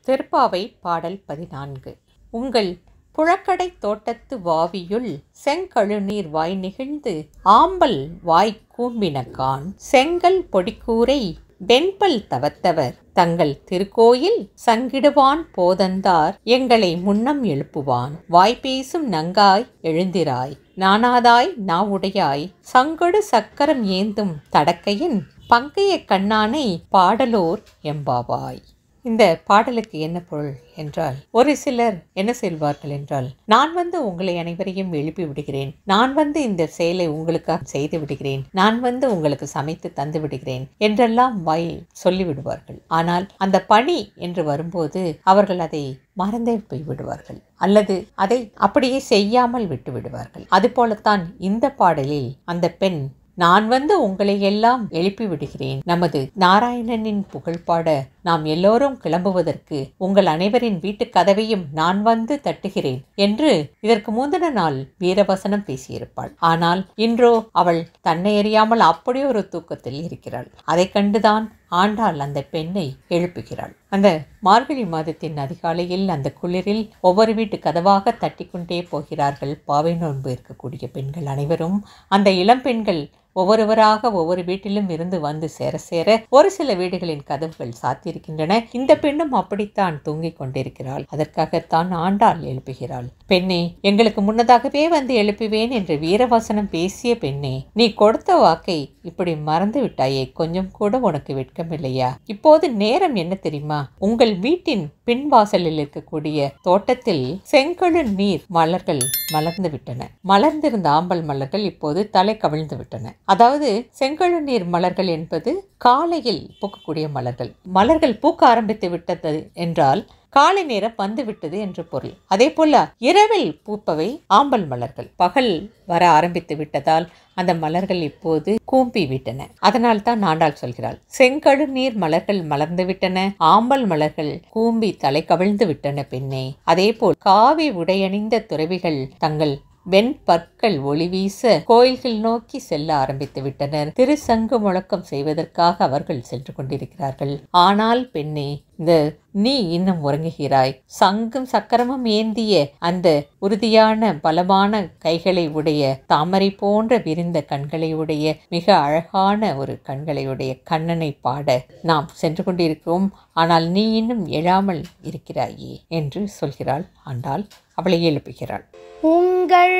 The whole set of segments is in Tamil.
திருப்பாவை பாடல் பதினான்கு உங்கள் புழக்கடை தோட்டத்து வாவியுள் செங்கழுநீர் வாய் நெகிழ்ந்து ஆம்பல் வாய் கூம்பினகான் செங்கல் பொடிக்கூரை வெண்பல் தவத்தவர் தங்கள் திருக்கோயில் சங்கிடுவான் போதந்தார் எங்களை முன்னம் எழுப்புவான் வாய்பேசும் நங்காய் எழுந்திராய் நானாதாய் நாவுடையாய் சங்கொடு சக்கரம் ஏந்தும் தடக்கையின் பங்கைய கண்ணானை பாடலோர் எம்பாவாய் இந்த பாடலுக்கு என்ன பொருள் என்றால் ஒரு சிலர் என்ன சொல்வார்கள் என்றால் நான் வந்து உங்களை அனைவரையும் எழுப்பி விடுகிறேன் நான் வந்து இந்த செயலை உங்களுக்காக செய்து விடுகிறேன் நான் வந்து உங்களுக்கு சமைத்து தந்து விடுகிறேன் என்றெல்லாம் வாயில் சொல்லிவிடுவார்கள் ஆனால் அந்த பணி என்று வரும்போது அவர்கள் அதை மறந்தே போய் விடுவார்கள் அல்லது அதை அப்படியே செய்யாமல் விட்டு விடுவார்கள் அதுபோலத்தான் இந்த பாடலில் அந்த பெண் நான் வந்து உங்களை எல்லாம் எழுப்பி விடுகிறேன் நமது நாராயணனின் புகழ் பாட நாம் எல்லோரும் கிளம்புவதற்கு உங்கள் அனைவரின் வீட்டு கதவையும் நான் வந்து தட்டுகிறேன் என்று இதற்கு முந்தின நாள் வீரவசனம் பேசியிருப்பாள் ஆனால் இன்றோ அவள் தன்னை அறியாமல் அப்படி ஒரு தூக்கத்தில் இருக்கிறாள் அதைக் கண்டுதான் ஆண்டாள் அந்த பெண்ணை எழுப்புகிறாள் அந்த மார்கழி மாதத்தின் அதிகாலையில் அந்த குளிரில் ஒவ்வொரு வீட்டு கதவாக தட்டிக்கொண்டே போகிறார்கள் பாவை நோன்பு இருக்கக்கூடிய பெண்கள் அனைவரும் அந்த இளம் பெண்கள் ஒவ்வொருவராக ஒவ்வொரு வீட்டிலும் இருந்து வந்து சேர சேர ஒரு சில வீடுகளின் கதவுகள் சாத்தியிருக்கின்றன இந்த பெண்ணும் அப்படித்தான் தூங்கிக் கொண்டிருக்கிறாள் அதற்காகத்தான் ஆண்டாள் எழுப்புகிறாள் பெண்ணே எங்களுக்கு முன்னதாகவே வந்து எழுப்புவேன் என்று வீரவாசனம் பேசிய பெண்ணே நீ கொடுத்த வாக்கை இப்படி மறந்து விட்டாயே கொஞ்சம் கூட உனக்கு வெட்கமில்லையா இப்போது நேரம் என்ன தெரியுமா உங்கள் வீட்டின் பின்வாசலில் இருக்கக்கூடிய தோட்டத்தில் செங்கழு நீர் மலர்கள் மலர்ந்து விட்டன மலர்ந்திருந்த ஆம்பல் மலர்கள் இப்போது தலை கவிழ்ந்து விட்டன அதாவது செங்கழு நீர் மலர்கள் என்பது காலையில் பூக்கக்கூடிய மலர்கள் மலர்கள் பூக்க ஆரம்பித்து விட்டது என்றால் காலை நேரம் வந்து விட்டது என்று பொருள் அதே போல இரவில் பூப்பவை ஆம்பல் மலர்கள் பகல் வர ஆரம்பித்து விட்டதால் அந்த மலர்கள் இப்போது கூம்பி விட்டன அதனால் தான் ஆண்டாள் சொல்கிறாள் செங்கழு நீர் மலர்கள் மலர்ந்து விட்டன ஆம்பல் மலர்கள் கூம்பி தலை கவிழ்ந்து விட்டன பெண்ணே அதேபோல் காவி உடையணிந்த துறவிகள் தங்கள் வெண் பற்கள் ஒளி வீச கோயில்கள் நோக்கி செல்ல ஆரம்பித்து விட்டனர் திருசங்கு முழக்கம் செய்வதற்காக அவர்கள் சென்று கொண்டிருக்கிறார்கள் ஆனால் பெண்ணே இந்த நீ இன்னும் உறங்குகிறாய் சங்கும் சக்கரமும் ஏந்திய அந்த உறுதியான பலமான கைகளை உடைய தாமரை போன்ற விரிந்த கண்களை உடைய மிக அழகான ஒரு கண்களை உடைய கண்ணனை பாட நாம் சென்று கொண்டிருக்கிறோம் ஆனால் நீ இன்னும் எழாமல் இருக்கிறாயே என்று சொல்கிறாள் ஆண்டாள் அவளை எழுப்புகிறாள் உங்கள்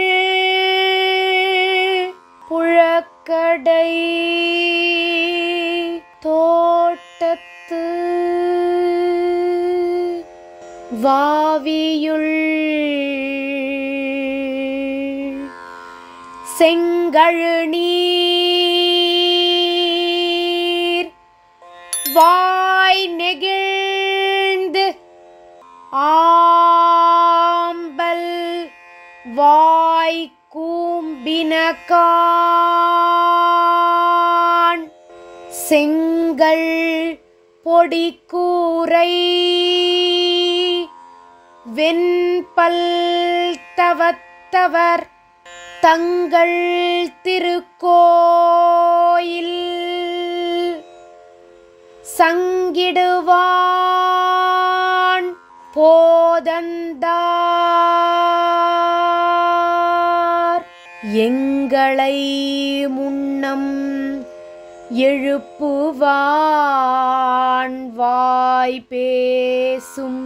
புழக்கடை தோட்டத்து வாவியுள் செங்கழு நீர் வாய் நெகிழ்ந்து ஆம்பல் வாய் கூம்பினகான் செங்கல் பொடிக்கூரை வெண்பல் தவத்தவர் தங்கள் திருக்கோயில் சங்கிடுவான் போதந்தார் எங்களை முன்னம் எழுப்புவான் வாய் பேசும்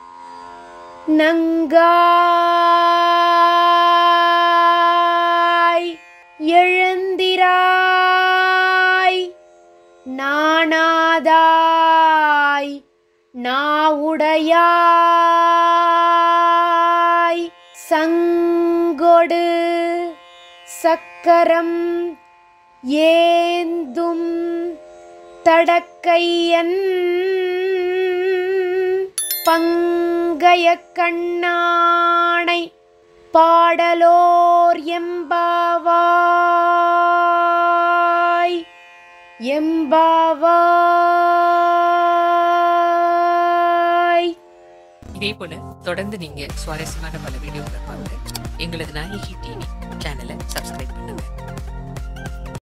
நங்காய் எழுந்திராய் நாணாதாய் நாவுடையாய் சங்கொடு சக்கரம் ஏந்தும் தடக்கையன் பங்கைய கண்ணானை பாடலோர் எம்பாவாய் எம்பாவாய் இதே போல தொடர்ந்து நீங்க சுவாரஸ்யமான பல வீடியோக்களை பாருங்க எங்களது நாயகி டிவி சேனலை சப்ஸ்கிரைப் பண்ணுங்க